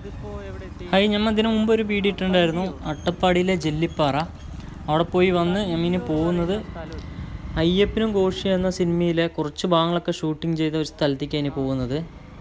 hi ഞമ്മ ഇതിനു മുമ്പ് ഒരു വീഡിയോ ഇട്ടിട്ടുണ്ടായിരുന്നു അട്ടപ്പാടിയിലെ ജെല്ലിപ്പാറ അവിടെ പോയി വന്ന് ഞമ്മീന് പോകുന്നത് അയ്യപ്പനും ഘോഷി എന്ന സിനിമയിലെ കുറച്ച് ഭാഗങ്ങളൊക്കെ ഷൂട്ടിംഗ് ചെയ്ത ഒരു സ്ഥലത്തേക്ക് അതിന് പോകുന്നത്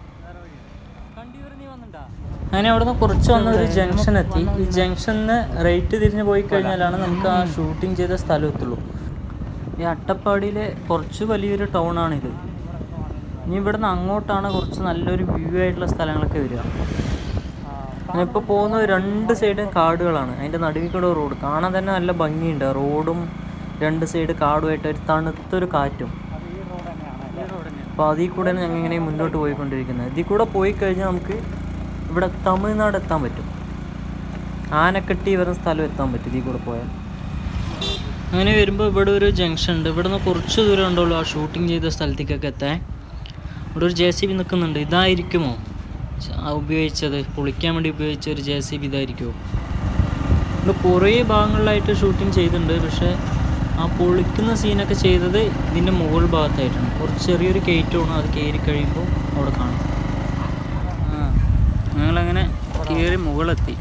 അങ്ങനെ അവിടെ നിന്ന് കുറച്ച് വന്ന ഒരു ജംഗ്ഷൻ എത്തി ഈ ജംഗ്ഷനിൽ റൈറ്റ് തിരിഞ്ഞ് പോയി കഴിഞ്ഞാലാണ് നമുക്ക് ആ ഷൂട്ടിംഗ് ചെയ്ത സ്ഥലം എത്തുള്ളൂ ഈ അട്ടപ്പാടിയിലെ കുറച്ച് വലിയൊരു ടൗൺ ആണിത് ഇനി ഇവിടുന്ന് അങ്ങോട്ടാണ് കുറച്ച് നല്ലൊരു വ്യൂ ആയിട്ടുള്ള സ്ഥലങ്ങളൊക്കെ വരിക ഞാനിപ്പോൾ പോകുന്നത് രണ്ട് സൈഡും കാടുകളാണ് അതിൻ്റെ നടുവിൽ കൂടെ റോഡ് കാണാൻ തന്നെ നല്ല ഭംഗിയുണ്ട് റോഡും രണ്ട് സൈഡ് കാടുമായിട്ട് ഒരു തണുത്തൊരു കാറ്റും അപ്പോൾ അതിൽ കൂടെയാണ് ഞങ്ങൾ ഇങ്ങനെ മുന്നോട്ട് പോയിക്കൊണ്ടിരിക്കുന്നത് ഇതിൽ കൂടെ പോയി കഴിഞ്ഞാൽ നമുക്ക് ഇവിടെ തമിഴ്നാട് എത്താൻ പറ്റും ആനക്കെട്ടി വരുന്ന സ്ഥലം എത്താൻ പറ്റും ഇതിൽ കൂടെ പോയാൽ അങ്ങനെ വരുമ്പോൾ ഇവിടെ ഒരു ജംഗ്ഷൻ ഉണ്ട് ഇവിടെ നിന്ന് കുറച്ച് ദൂരം ഉണ്ടുള്ളൂ ആ ഷൂട്ടിംഗ് ചെയ്ത സ്ഥലത്തേക്കൊക്കെ എത്താൻ ഇവിടെ ഒരു ജെ സി ബി നിൽക്കുന്നുണ്ട് ഇതായിരിക്കുമോ ച- ആ ഉപയോഗിച്ചത് പൊളിക്കാൻ വേണ്ടി ഉപയോഗിച്ച ഒരു ജെ സി ബി ഇതായിരിക്കുമോ ഇവിടെ കുറേ ഭാഗങ്ങളിലായിട്ട് ഷൂട്ടിംഗ് ചെയ്തിട്ടുണ്ട് പക്ഷേ ആ പൊളിക്കുന്ന സീനൊക്കെ ചെയ്തത് ഇതിൻ്റെ മുകൾ ഭാഗത്തായിട്ടാണ് കുറച്ച് ചെറിയൊരു കയറ്റമാണ് അത് കയറി കഴിയുമ്പോൾ അവിടെ കാണും ആ ഞങ്ങളങ്ങനെ കയറി മുകളെത്തി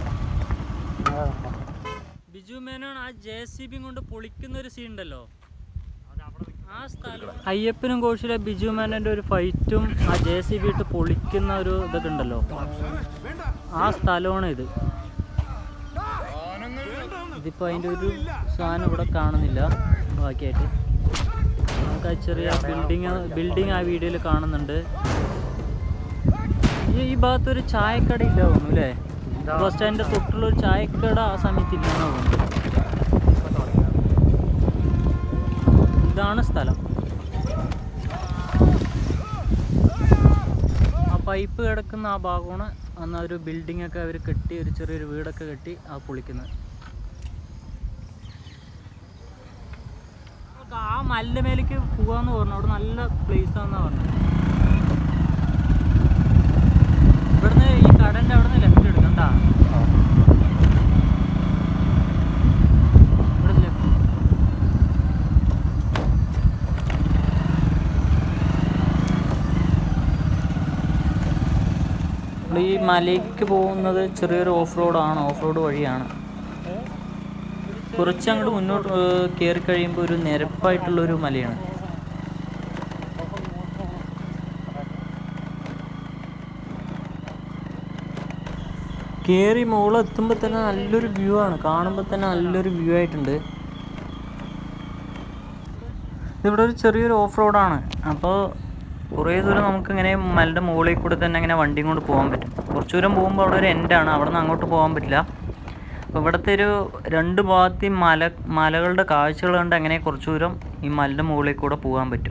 ബിജു മേനോൻ ആ ജെ സി ബി കൊണ്ട് പൊളിക്കുന്ന ഒരു സീൻ ഉണ്ടല്ലോ ആ സ്ഥലം അയ്യപ്പനും കോശിലെ ബിജു മേനോന്റെ ഒരു ഫൈറ്റും ആ ജെ സി ബി ഇട്ട് പൊളിക്കുന്ന ഒരു ഇതൊക്കെ ഉണ്ടല്ലോ ആ സ്ഥലമാണ് ഇത് ഇതിപ്പോ അതിന്റെ ഒരു സാധനം ഇവിടെ കാണുന്നില്ല ബാക്കിയായിട്ട് നമുക്ക് ആ ചെറിയ ബിൽഡിങ് ബിൽഡിങ് ആ വീഡിയോയിൽ കാണുന്നുണ്ട് ഈ ഈ ഭാഗത്ത് ഒരു ചായക്കട ഇല്ല തോന്നുന്നു അല്ലേ ബസ് സ്റ്റാൻഡിന്റെ തൊട്ടുള്ള ഒരു ചായക്കട ആ സമയത്ത് ഇല്ലെന്ന് തോന്നുന്നു ഇതാണ് സ്ഥലം ആ പൈപ്പ് കിടക്കുന്ന ആ ഭാഗമാണ് അന്ന് ഒരു ബിൽഡിംഗ് ഒക്കെ അവർ കെട്ടി ഒരു ചെറിയൊരു വീടൊക്കെ കെട്ടി ആ പൊളിക്കുന്നത് നമുക്ക് ആ മലിൻ്റെ മേലേക്ക് പോവാന്ന് പറഞ്ഞു അവിടെ നല്ല പ്ലേസ് ആണെന്നാ പറഞ്ഞത് ഇവിടുന്ന് ഈ കടന്റെ അവിടെ നിന്ന് ലെഫ്റ്റ് എടുക്കണ്ട ഇവിടെ ലെഫ്റ്റ് നമ്മൾ ഈ മലയ്ക്ക് പോകുന്നത് ചെറിയൊരു ഓഫ് റോഡാണ് ഓഫ് റോഡ് വഴിയാണ് കുറച്ച് അങ്ങോട്ട് മുന്നോട്ട് കയറി കഴിയുമ്പോൾ ഒരു നിരപ്പായിട്ടുള്ളൊരു മലയാണ് കയറി മുകളിൽ എത്തുമ്പോൾ തന്നെ നല്ലൊരു വ്യൂ ആണ് കാണുമ്പോൾ തന്നെ നല്ലൊരു വ്യൂ ആയിട്ടുണ്ട് ഇവിടെ ഒരു ചെറിയൊരു ഓഫ് റോഡാണ് അപ്പോൾ കുറേ ദൂരം നമുക്ക് ഇങ്ങനെ മലയുടെ മുകളിൽ കൂടെ തന്നെ ഇങ്ങനെ വണ്ടിയും കൊണ്ട് പോകാൻ പറ്റും കുറച്ച് ദൂരം പോകുമ്പോൾ അവിടെ ഒരു എൻഡാണ് അവിടെ നിന്ന് അങ്ങോട്ട് പോകാൻ പറ്റില്ല അപ്പോൾ ഇവിടുത്തെ ഒരു രണ്ട് ഭാഗത്ത് ഈ മല മലകളുടെ കാഴ്ചകൾ കണ്ട് അങ്ങനെ കുറച്ച് ദൂരം ഈ മലയുടെ മുകളിൽ കൂടെ പോകാൻ പറ്റും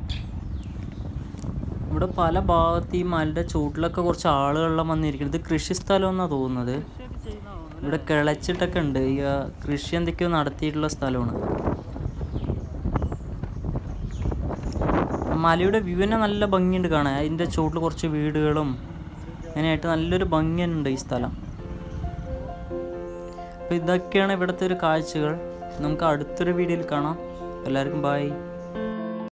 ഇവിടെ പല ഭാഗത്ത് ഈ മലയുടെ ചൂട്ടിലൊക്കെ കുറച്ച് ആളുകളെല്ലാം വന്നിരിക്കുന്നത് ഇത് കൃഷി സ്ഥലം എന്നാണ് തോന്നുന്നത് ഇവിടെ കിളച്ചിട്ടൊക്കെ ഉണ്ട് ഈ ആ, കൃഷി എന്തൊക്കെയോ നടത്തിയിട്ടുള്ള സ്ഥലമാണ് മലയുടെ വ്യൂ തന്നെ നല്ല ഭംഗിയുണ്ട് കാണാൻ അതിൻ്റെ ചുവട്ടിൽ കുറച്ച് വീടുകളും അങ്ങനെയായിട്ട് നല്ലൊരു ഭംഗിയുണ്ട് ഈ സ്ഥലം അപ്പോൾ ഇതൊക്കെയാണ് ഇവിടുത്തെ ഒരു കാഴ്ചകൾ നമുക്ക് അടുത്തൊരു വീഡിയോയിൽ കാണാം എല്ലാവർക്കും ബായ്